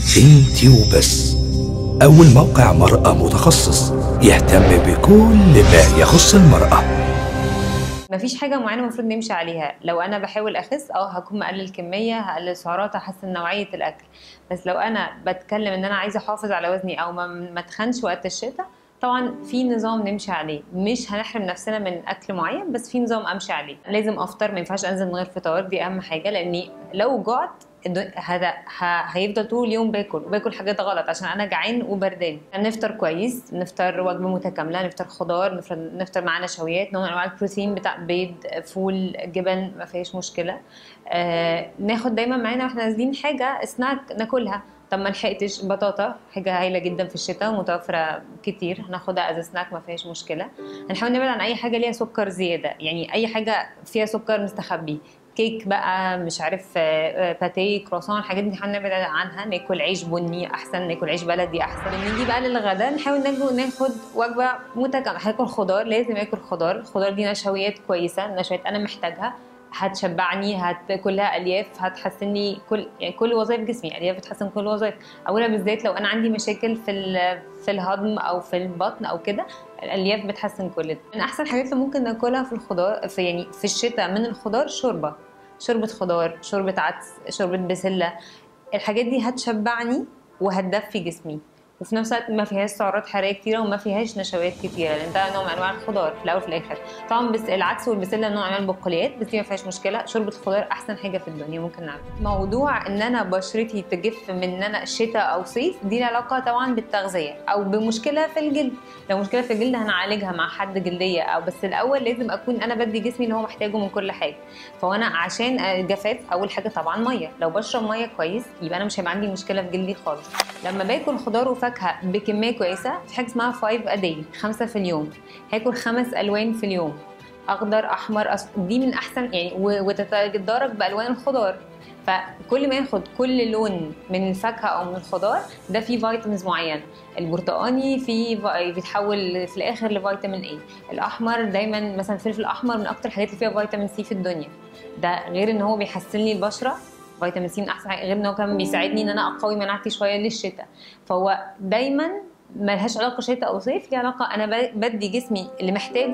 انتي وبس أول موقع مرأة متخصص يهتم بكل ما يخص المرأة مفيش حاجة معينة المفروض نمشي عليها لو أنا بحاول أخس أه هكون مقلل كمية هقلل سعرات هحسن نوعية الأكل بس لو أنا بتكلم إن أنا عايزة أحافظ على وزني أو ما ما أتخنش وقت الشتاء طبعا في نظام نمشي عليه مش هنحرم نفسنا من اكل معين بس في نظام امشي عليه لازم افطر ما ينفعش انزل من غير فطار دي اهم حاجه لاني لو جعت الد- هذا ه- هيفضل طول اليوم باكل وباكل حاجات غلط عشان انا جعان وبردان نفطر كويس نفطر وجبه متكامله نفطر خضار نفطر, نفطر معاه نشويات نوع من انواع البروتين بتاع بيض فول جبن ما فيهاش مشكله آه ناخد دايما معانا واحنا نازلين حاجه سناك ناكلها طب ما لحقتش بطاطا حاجه هايله جدا في الشتاء ومتوفره كتير هناخدها از سناك ما فيهاش مشكله هنحاول نبعد عن اي حاجه ليها سكر زياده يعني اي حاجه فيها سكر مستخبي كيك بقى مش عارف آه، آه، باتيه كروسون الحاجات دي نحاول نبعد عنها ناكل عيش بني احسن ناكل عيش بلدي احسن نيجي بقى للغدا نحاول ناكل ناخد وجبه متكامله هاكل خضار لازم اكل خضار الخضار دي نشويات كويسه نشويات انا محتاجها هتشبعني هت كلها الياف هتحسن لي كل يعني كل وظائف جسمي الياف بتحسن كل وظائف اولها بالذات لو انا عندي مشاكل في ال- في الهضم او في البطن او كده الالياف بتحسن كل ده من احسن الحاجات اللي ممكن ناكلها في الخضار في يعني في الشتاء من الخضار شوربه شوربه خضار شوربه عدس شوربه بسله الحاجات دي هتشبعني وهتدفي جسمي وفي نفس الوقت ما فيهاش سعرات حراريه كتيره وما فيهاش نشويات كتيره لان ده نوع من انواع الخضار في الاول وفي الاخر طبعا بس العدس والبسله نوع من انواع البقوليات بس دي ما فيهاش مشكله شوربه الخضار احسن حاجه في الدنيا ممكن نعمل موضوع ان انا بشرتي تجف من ان انا شتاء او صيف دي لها علاقه طبعا بالتغذيه او بمشكله في الجلد لو مشكله في الجلد هنعالجها مع حد جلديه او بس الاول لازم اكون انا بدي جسمي اللي هو محتاجه من كل حاجه فانا عشان الجفاف اول حاجه طبعا ميه لو بشرب ميه كويس يبقى انا مش هيبقى عندي مشكله في جلدي خالص لما باكل خضار وفاكهه بكميه كويسه في حاجه اسمها 5 ادي خمسه في اليوم هاكل خمس الوان في اليوم اخضر احمر أصفر دي من احسن يعني و- وتتدرج بالوان الخضار فكل ما ياخد كل لون من الفاكهه او من الخضار ده فيه فيتامينز معينه البرتقاني فيه في- بيتحول في الاخر لفيتامين اي الاحمر دايما مثلا الفلفل الاحمر من اكتر الحاجات اللي فيها فيتامين سي في الدنيا ده غير ان هو بيحسن لي البشره فيتامين سي من احسن حاجه غير ان هو كمان بيساعدني ان انا اقوي مناعتي شويه للشتاء فهو دايما ملهاش علاقه شتاء او صيف ليه علاقه انا ب- بدي جسمي اللي محتاجه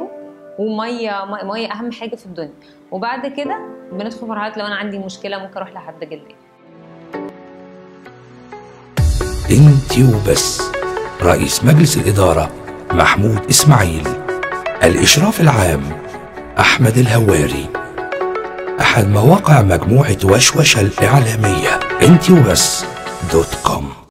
وميه ميه مية اهم حاجه في الدنيا وبعد كده بندخل في مرحله لو انا عندي مشكله ممكن اروح لحد جلدي انتي وبس رئيس مجلس الإدارة محمود إسماعيل الإشراف العام أحمد الهواري أحد مواقع مجموعة وشوشة الإعلامية انتي وبس دوت كوم